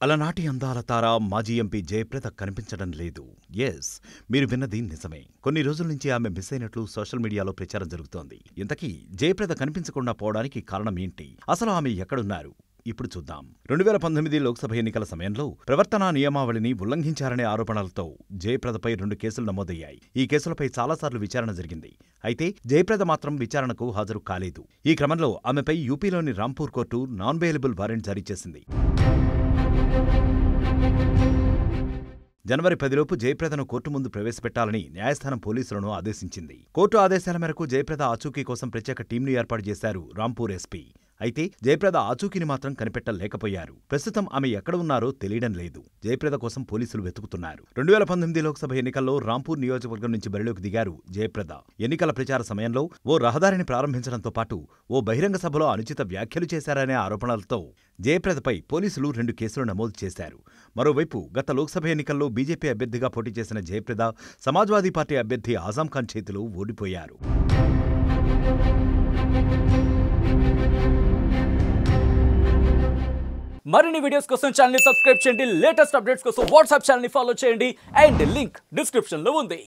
అలనాటి అందాల తార మాజీ ఎంపీ జయప్రద కనిపించడం లేదు ఎస్ మీరు విన్నది నిజమే కొన్ని రోజుల నుంచి ఆమె మిస్ అయినట్లు సోషల్ మీడియాలో ప్రచారం జరుగుతోంది ఇంతకీ జయప్రద కనిపించకుండా పోవడానికి కారణం ఏంటి అసలు ఆమె ఎక్కడున్నారు ఇప్పుడు చూద్దాం రెండు వేల పంతొమ్మిది లోక్సభ ఎన్నికల సమయంలో ప్రవర్తనా నియమావళిని ఉల్లంఘించారనే ఆరోపణలతో జయప్రదపై రెండు కేసులు నమోదయ్యాయి ఈ కేసులపై చాలాసార్లు విచారణ జరిగింది అయితే జయప్రద మాత్రం విచారణకు హాజరు కాలేదు ఈ క్రమంలో ఆమెపై యూపీలోని Rampur court non bailable warrant జారీ చేసింది జనవరి పదిలోపు జయప్రదను కోర్టు ముందు ప్రవేశపెట్టాలని న్యాయస్థానం పోలీసులను ఆదేశించింది కోర్టు ఆదేశాల మేరకు జయప్రద ఆచూకీ కోసం ప్రత్యేక టీంను ఏర్పాటు చేశారు రాంపూర్ ఎస్పీ అయితే జయప్రద ఆచూకీని మాత్రం కనిపెట్టలేకపోయారు ప్రస్తుతం ఆమె ఎక్కడ ఉన్నారో తెలియడం లేదు జయప్రద కోసం పోలీసులు వెతుకుతున్నారు రెండు వేల పంతొమ్మిది లోక్సభ ఎన్నికల్లో రాంపూర్ నియోజకవర్గం నుంచి బరిలోకి దిగారు జయప్రద ఎన్నికల ప్రచార సమయంలో ఓ రహదారిని ప్రారంభించడంతో పాటు ఓ బహిరంగ సభలో అనుచిత వ్యాఖ్యలు చేశారనే ఆరోపణలతో జయప్రదపై పోలీసులు రెండు కేసులు నమోదు చేశారు మరోవైపు గత లోక్సభ ఎన్నికల్లో బీజేపీ అభ్యర్థిగా పోటీ చేసిన జయప్రద సమాజ్వాదీ పార్టీ అభ్యర్థి ఆజాం ఖాన్ చేతిలో ఓడిపోయారు మరిన్ని వీడియోస్ కోసం ఛానల్ సబ్స్క్రైబ్ చేయండి లేటెస్ట్ అప్డేట్స్ కోసం వాట్సాప్ ఛానల్ ఫాలో చేయండి అండ్ లింక్ డిస్క్రిప్షన్ లో ఉంది